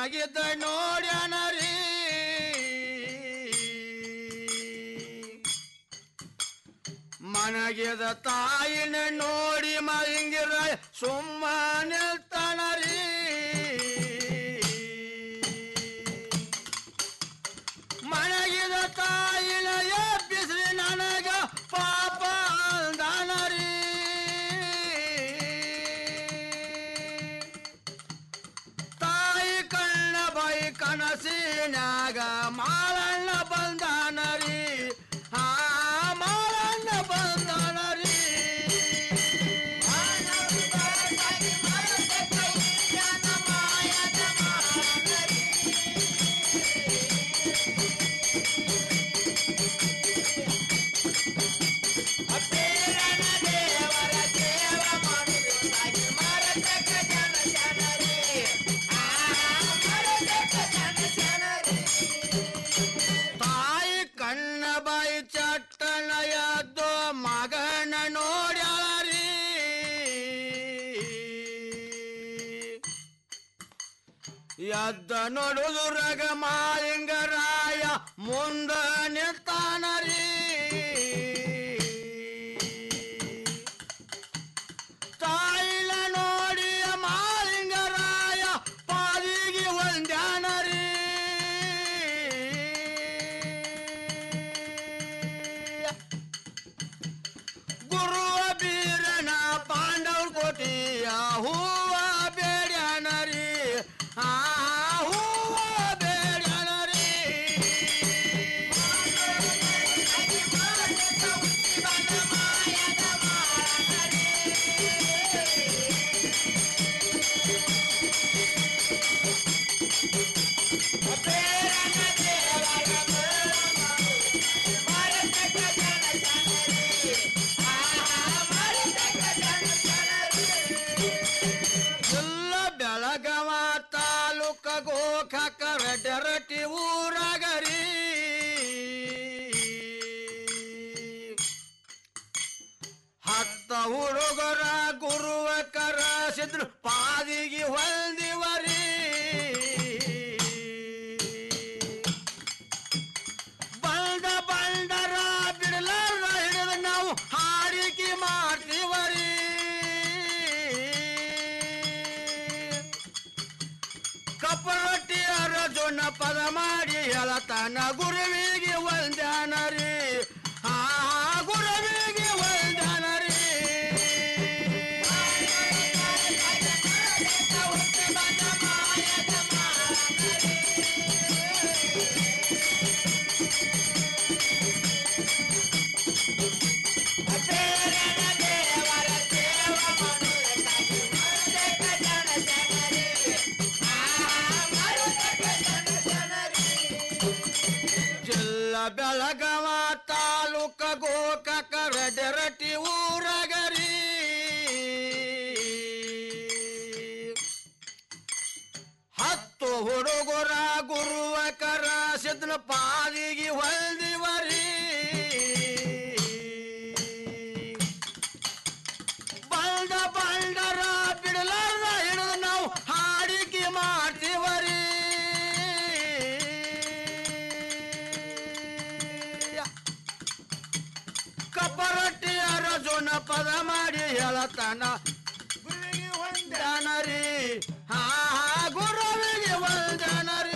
ಮನಗಿದ್ದ ನೋಡ್ಯಾನರಿ ಮನಗಿದ ತಾಯಿನ ನೋಡಿ ಮರಿಂಗಿರ ಸುಮ್ಮ ನಿಲ್ತಾನರಿ ಮನಗಿದ ತಾಯಿನ ಎಬ್ಬಿಸ್ರಿ ನನಗ ಪಾಪ ಅಂದಾನರಿ ತಾಯಿ ಕಣ್ಣ ಬಾಯಿ ಕನಸಿನ್ಯಾಗ ಮಾಳಣ್ಣ ಬಂದಾನರಿ ಆ ಮಾಳಣ್ಣ ಬಂದಾನರಿ ತಾಯಿ ಕಣ್ಣ ಬಾಯಿ ಚಟ್ಟಣ ಎದ್ದು ಮಗನ ನೋಡ್ಯಾಳರಿ ಎದ್ದ ನೋಡುದುರಗ ಮಾಲಿಂಗರಾಯ ಮುಂದ ನಿಲ್ತಾನರಿ ತಾಯಿನ ನೋಡಿ ಮಾಲಿಂಗರಾಯ ಪಾದಿಗೆ ಒಂದ್ಯಾನರಿ ಗುರುವ ಬೀರನ ಪಾಂಡವ್ರ ಕೋಟಿಯ ಹೂವ ಬೇಡ್ಯಾನರಿ ಆ ಹೂವ ಬೇಡ್ಯಾನರಿ ಎಲ್ಲ ಬೆಳಗವ ತಾಲೂಕ ಗೋಕಾಕ ರೆಡ್ಡರಟಿ ಊರಾಗರಿ ಹತ್ತ ಹುಡುಗರ ಗುರುವ ಕರಸಿದ್ರು ಪಾದಿಗೆ ಹೊಂದಿವರಿ ಬಂದ ಬಂಡರ ಬಿಡಲಾರ ಹಿಡಿದು ನಾವು ಹಾಡಿಕೆ ಮಾಡ್ತೀವರಿ ಕಪ್ಪರೊಟ್ಟಿ ಅರಜುನ ಪದ ಮಾಡಿ ಹೇಳತಾನ ಗುರುವಿಗೆ ಒಂದಾನರಿ ಆ ಗುರುವಿಗೆ ಒಂದಾನರಿ ಜಿಲ್ಲಾ ಬೆಳಗಾವ ತಾಲೂಕ ಗೋಕಾಕ ರೆಡ್ಡರಟಿ ಊರಗರಿ ಹತ್ತು ಹುಡುಗರ ಗುರುವ ಕರ ಸಿದ್ನ ಪಾದಿಗೆ ಹೊಲ್ದಿವರಿ ಬಂದ ಬಂಡರ ಬಿಡಲಾರ ಹಿಡಿದು ನಾವು ಹಾಡಿಕೆ ಮಾಡ್ತೀವರಿ ಕಬ್ಬರಟ್ಟಿ ಅರಜುನ ಪದ ಮಾಡಿ ಹೇಳತಾನ ಗುರುವಿಗೆ ಒಂದಾನರಿ ಹಾ ಹಾ ಗುರುವಿಗೆ ಒಂದಾನರಿ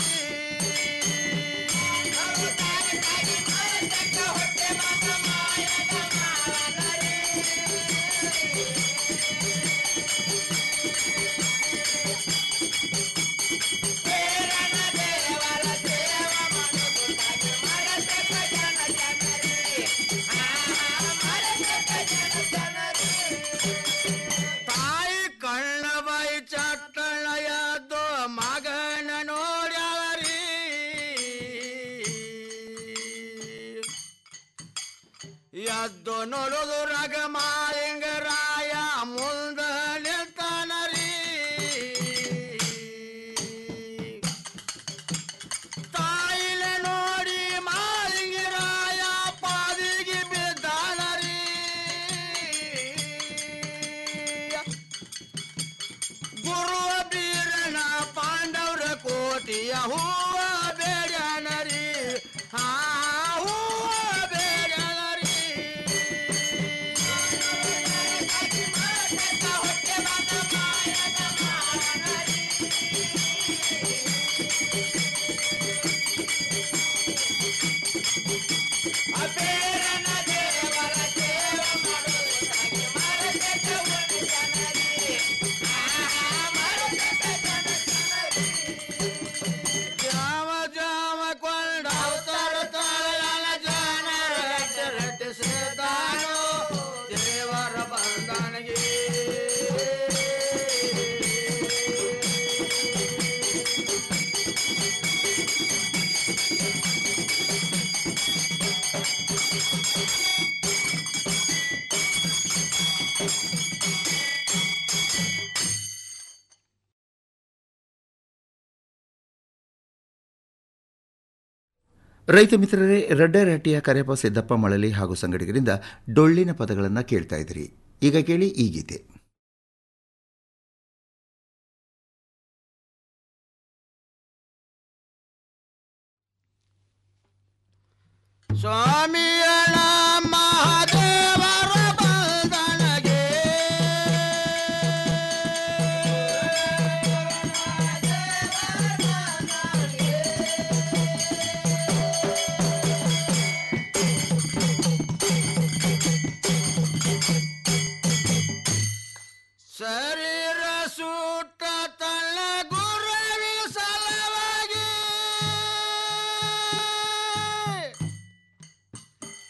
ತಾಯಿ ಕಣ್ಣ ಬಾಯಿ ಚಟ್ಟಣ ಎದ್ದು ಮಗನ ನೋಡ್ಯಾಳರಿ ಎದ್ದು ನೋಡುದು ರಗ ಮಾಲಿಂಗರಾಯ ಮುಂದ ನಿಲ್ತಾನರಿ ತಾಯಿಲೆ ನೋಡಿ ಮಾಲಿಂಗರಾಯ ಪಾದಿಗೆ ಬಿದ್ದಾನರಿ ಗುರುವ ಬೀರನ ಪಾಂಡವರ ಕೋಟ ಹೂವ ಬೇಡನರಿ ಆ ಹೂವ ಬೇಡನರಿ ಜಾಮ ಜಾಮ ಕೊಂಡವತಾರ ತಾಳಲ ಜಾನ ರಟ್ಟ ರಟ್ಟ ಸೇದಾನು ದೇವರ ಬಂದನಿಗೆ ರೈತ ಮಿತ್ರರೇ ರಡ್ಡರಹಟ್ಟಿಯ ಕರೆಪ ಸಿದ್ದಪ್ಪ ಮಳಲಿ ಹಾಗೂ ಸಂಗಡಿಗರಿಂದ ಡೊಳ್ಳಿನ ಪದಗಳನ್ನು ಕೇಳ್ತಾ ಇದ್ದೀರಿ ಈಗ ಕೇಳಿ ಈ ಗೀತೆ ಸ್ವಾಮಿಯಳ ಮಹಾದೇವರ ಬಂದನಗೆ ಶರೀರ ಸೂಟ ತನ್ನ ಗುರುವಿ ಸಲವಾಗಿ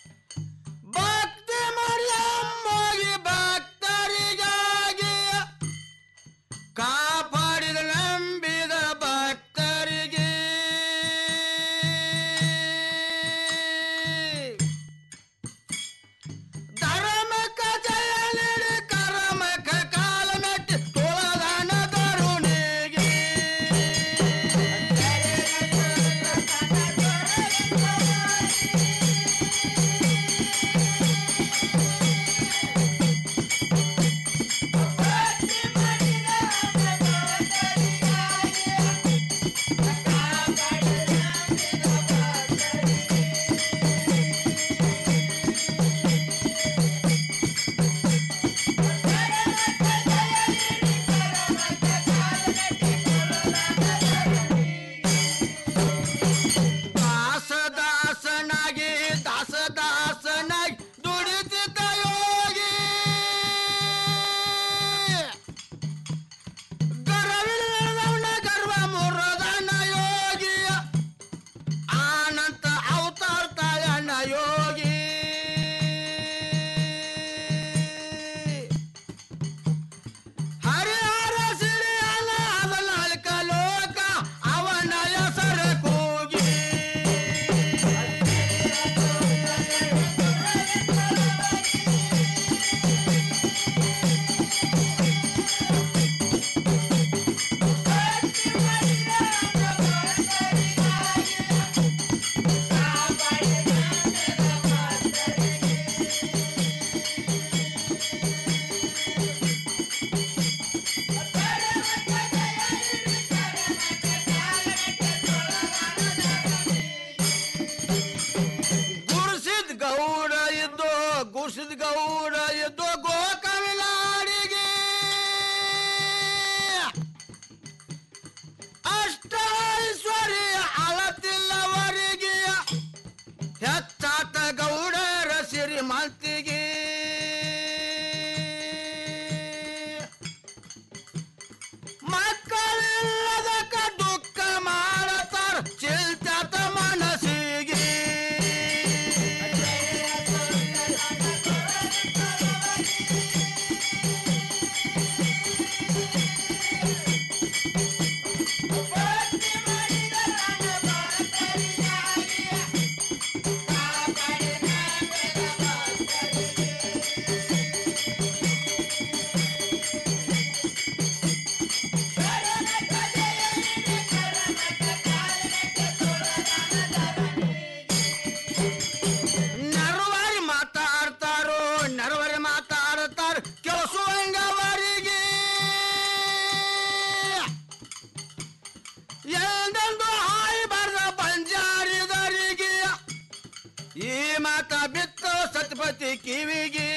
ಈ ಮಾತ ಬಿತ್ತು ಸತ್ಪತಿ ಕಿವಿಗೆ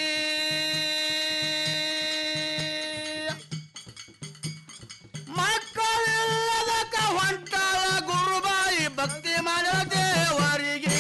ಮಕ್ಕಳಿಲ್ಲದಕ್ಕ ಹೊಂಟಾಳ ಗುರುಬಾಯಿ ಭಕ್ತಿ ಮಾಡೋ ದೇವರಿಗೆ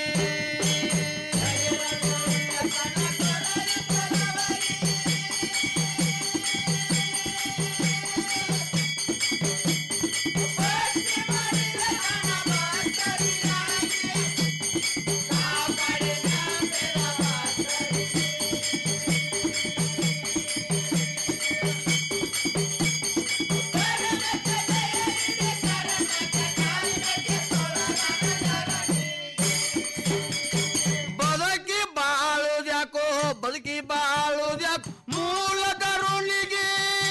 ಬದುಕಿ ಬಾಳುದ್ಯಾಕೋ ಬದುಕಿ ಬಾಳುದ್ಯಾಕೋ ಮೂಲ ಕರುಣಿಗೆ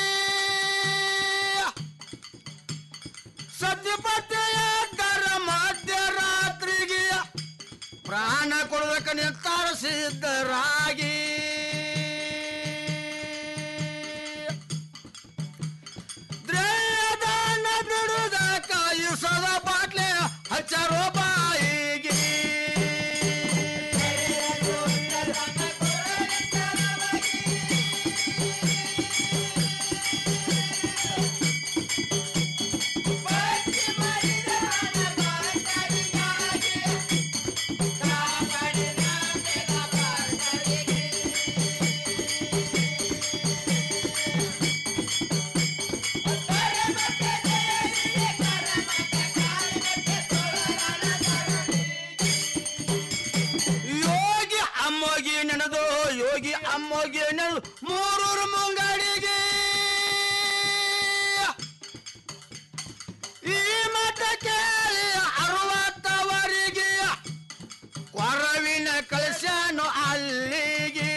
ಸತ್ಯಪತ್ತೆಯ ಕರ ಮಧ್ಯರಾತ್ರಿಗೆ ಪ್ರಾಣ ಕೊಡಬೇಕ ನಿಂತಾರ ಸಿದ್ಧರಾಗಿ ದ್ರೇಯದಾನ ಬಿಡುದ ಕಾಯಿಸದ ಬಾಟ್ಲೆ ಹಚ್ಚರೋ ಬಾಯಿಗೆ ಯೋಗಿ ಅಮ್ಮೋಗಿ ನೆನೆದು ಯೋಗಿ ಅಮ್ಮೋಗಿ ನೆನೆದು ಮೂರೂರು ಮುಂಗಡಿಗೆ ಈ ಮಠ ಕೇಳಿ ಅರವತ್ತವರಿಗೆ ಕೊರವಿನ ಕಳಶನು ಅಲ್ಲಿಗೆ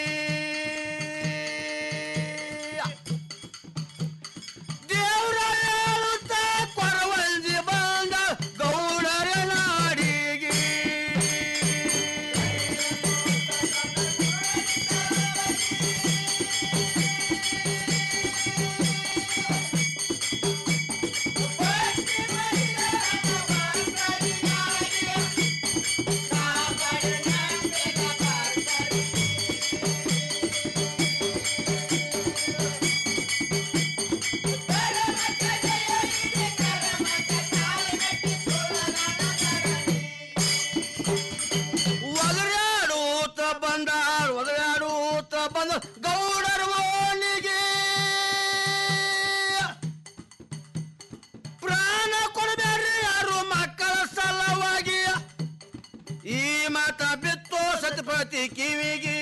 ದೇವ್ರ ಹೇಳುತ್ತ ಕೊರವಂಜಿ ಬಂದ ಗೌಡರ ನಾಡಿಗೆ ಒದರಾಡೂತ ಬಂದಾರ್ ಒದರಾಡೂತ ಬಂದ ಗೌಡರ ಓಣಿಗೆ ಪ್ರಾಣ ಕೊಡಬೇಡ್ರಿ ಯಾರು ಮಕ್ಕಳ ಸಲುವಾಗಿ ಈ ಮಾತ ಬಿತ್ತು ಸತ್ಪತಿ ಕಿವಿಗೆ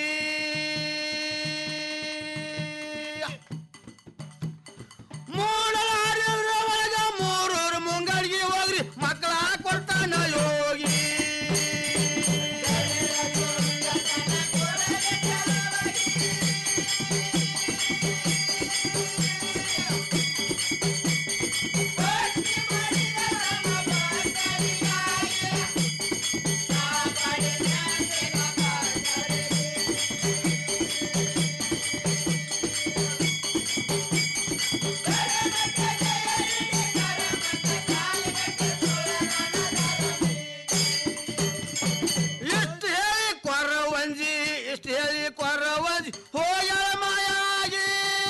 ಮೂಡಲಾರಿದ್ರ ಒಳಗ ಮೂರೂರು ಮುಂಗಡಿಗೆ ಹೋಗ್ರಿ ಮಕ್ಕಳ ಕೊಡ್ತಾನ ಯೋಗಿ ಇಷ್ಟು ಹೇಳಿ ಕೊರವಂಜಿ ಇಷ್ಟು ಹೇಳಿ ಕೊರವಂಜಿ ಹೋಗ್ಯಾಳ ಮಾಯಾಗಿ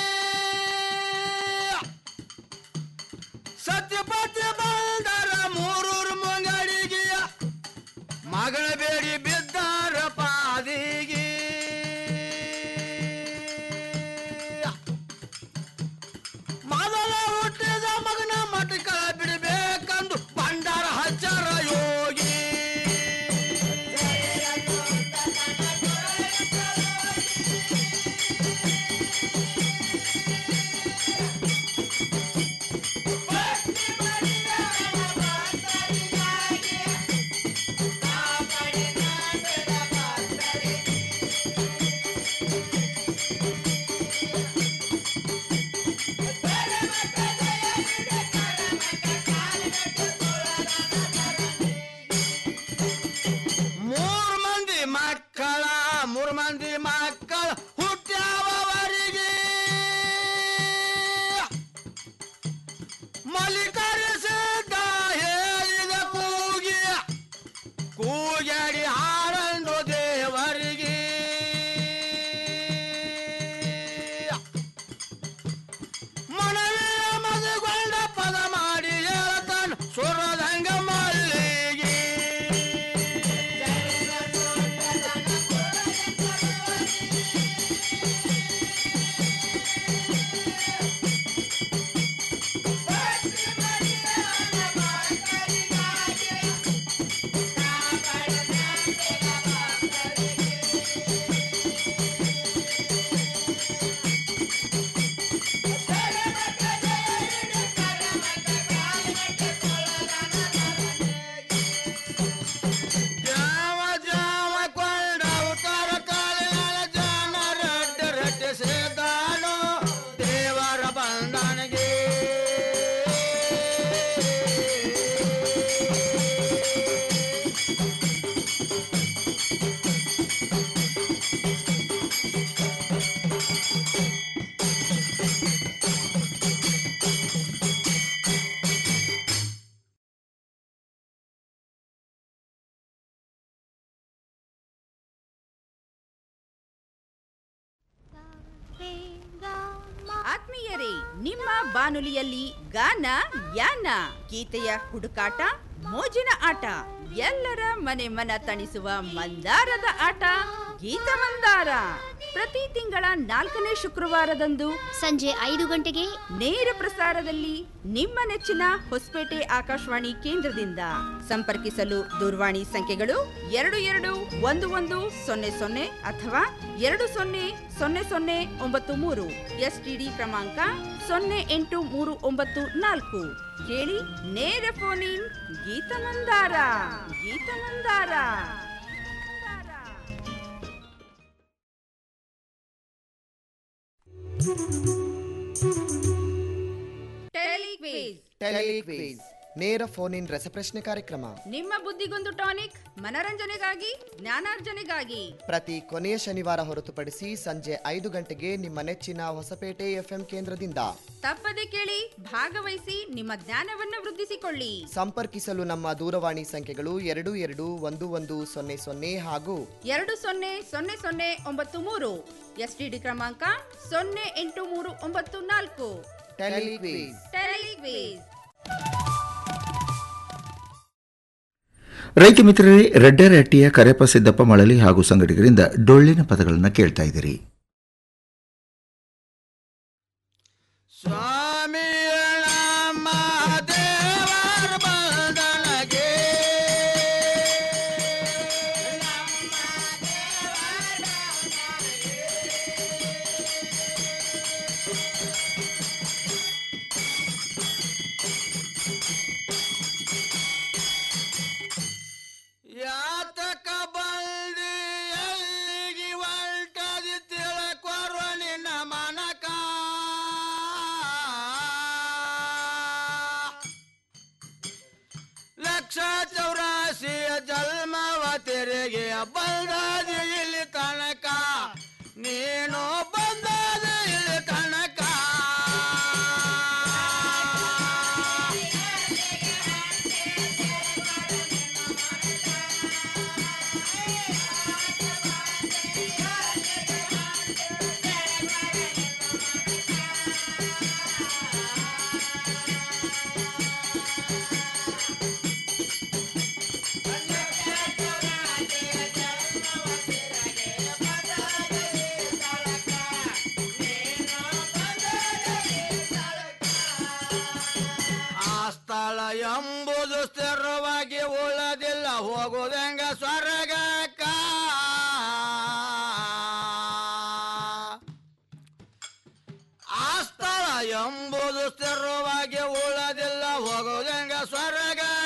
ಸತ್ಯಪತಿ ಬಂದರ ಮೂರೂರು ಮುಂಗಡಿಗೆ ಮಗಳ ಬೇಡಿ ಬಿದ್ದಾರ ಪಾದಿಗೆ ಮೊದಲ ಹುಟ್ಟಿದ ಮಗನ ಮಟಕ ಬಿಡಬೇಕಂದು ಭಂಡಾರ ಹಚ್ಚಾರ ಯೋಗಿ ಮೂರ್ ಮಂದಿ ಮಕ್ಕಳ ಮೂರ್ ಮಂದಿ ಮಕ್ಕಳ ಹುಟ್ಟ್ಯಾವವರಿಗೆ ಮಲ್ಲಿಕರಿಸಿದ್ದ ಹೇಳಿದ ಕೂಗಿ ಕೂಗ್ಯಾಡಿ ಹಾಡ ಆತ್ಮೀಯರೇ ನಿಮ್ಮ ಬಾನುಲಿಯಲ್ಲಿ ಗಾನ ಯಾನ ಗೀತೆಯ ಹುಡುಕಾಟ ಮೋಜಿನ ಆಟ ಎಲ್ಲರ ಮನೆ ಮನ ತಣಿಸುವ ಮಂದಾರದ ಆಟ ಗೀತ ಮಂದಾರ ಪ್ರತಿ ತಿಂಗಳ ನಾಲ್ಕನೇ ಶುಕ್ರವಾರದಂದು ಸಂಜೆ ಐದು ಗಂಟೆಗೆ ನೇರ ಪ್ರಸಾರದಲ್ಲಿ ನಿಮ್ಮ ನೆಚ್ಚಿನ ಹೊಸಪೇಟೆ ಆಕಾಶವಾಣಿ ಕೇಂದ್ರದಿಂದ ಸಂಪರ್ಕಿಸಲು ದೂರವಾಣಿ ಸಂಖ್ಯೆಗಳು ಎರಡು ಎರಡು ಒಂದು ಒಂದು ಸೊನ್ನೆ ಸೊನ್ನೆ ಅಥವಾ ಎರಡು ಸೊನ್ನೆ ಸೊನ್ನೆ ಸೊನ್ನೆ ಒಂಬತ್ತು ಮೂರು ಎಸ್ಟಿಡಿ ಕ್ರಮಾಂಕ ಸೊನ್ನೆ ಎಂಟು ಮೂರು ಒಂಬತ್ತು ನಾಲ್ಕು ಕೇಳಿ ನೇರ phone in Geetha Mandara Geetha Mandara telequiz telequiz ನೇರ ಫೋನ್ ಇನ್ ರಸಪ್ರಶ್ನೆ ಕಾರ್ಯಕ್ರಮ ನಿಮ್ಮ ಬುದ್ಧಿಗೊಂದು ಟಾನಿಕ್ ಮನರಂಜನೆಗಾಗಿ ಜ್ಞಾನಾರ್ಜನೆಗಾಗಿ ಪ್ರತಿ ಕೊನೆಯ ಶನಿವಾರ ಹೊರತುಪಡಿಸಿ ಸಂಜೆ ಐದು ಗಂಟೆಗೆ ನಿಮ್ಮ ನೆಚ್ಚಿನ ಹೊಸಪೇಟೆ ಎಫ್ಎಂ ಕೇಂದ್ರದಿಂದ ತಪ್ಪದೆ ಕೇಳಿ ಭಾಗವಹಿಸಿ ನಿಮ್ಮ ಜ್ಞಾನವನ್ನು ವೃದ್ಧಿಸಿಕೊಳ್ಳಿ ಸಂಪರ್ಕಿಸಲು ನಮ್ಮ ದೂರವಾಣಿ ಸಂಖ್ಯೆಗಳು ಎರಡು ಎರಡು ಒಂದು ಒಂದು ಸೊನ್ನೆ ಸೊನ್ನೆ ಹಾಗೂ ಎರಡು ಸೊನ್ನೆ ಸೊನ್ನೆ ಸೊನ್ನೆ ಒಂಬತ್ತು ಮೂರು ಎಸ್ಟಿಡಿ ಕ್ರಮಾಂಕ ಸೊನ್ನೆ ಎಂಟು ಮೂರು ಒಂಬತ್ತು ನಾಲ್ಕು ಟೆಲಿಕ್ವಿಜ್ ಟೆಲಿಕ್ವಿಜ್ ರೈತ ಮಿತ್ರರೇ ರೆಡ್ಡರಹಟ್ಟಿಯ ಕರೆಪ ಸಿದ್ದಪ್ಪ ಮಳಲಿ ಹಾಗೂ ಸಂಘಟಕರಿಂದ ಡೊಳ್ಳಿನ ಪದಗಳನ್ನು ಕೇಳ್ತಾ ಇದ್ದೀರಿ ಸ್ವಾಮಿ ನಮ್ಮ ದೇವರ ಬಂದನಗೆ ಯಾತಕ ಬಂದಿ ಎಲ್ಲಿಗೆ ಹೊಲ್ಟದಿ ತಿಳ್ಕೊರು ನಿನ್ನ ಮನಕ ಲಕ್ಷ ಚೌರಾಸಿಯ ಜನ್ಮವ ತೆರೆಗೆ ಬಂದದಿ ಇಲ್ಲಿ ತನಕ ನೀನು ಬಂದದಿ ಇಲ್ಲಿ ತನಕ ಆ ಸ್ಥಳ ಎಂಬುದು ಸ್ಥಿರವಾಗಿ ಉಳದಿಲ್ಲ ಹೋಗುವುದೆಂಗ ಸ್ವರ್ಗಕ್ಕ ಆ ಸ್ಥಳ ಎಂಬುದು ಸ್ಥಿರವಾಗಿ ಉಳದಿಲ್ಲ ಹೋಗುವುದೆಂಗ ಸ್ವರ್ಗಕ್ಕ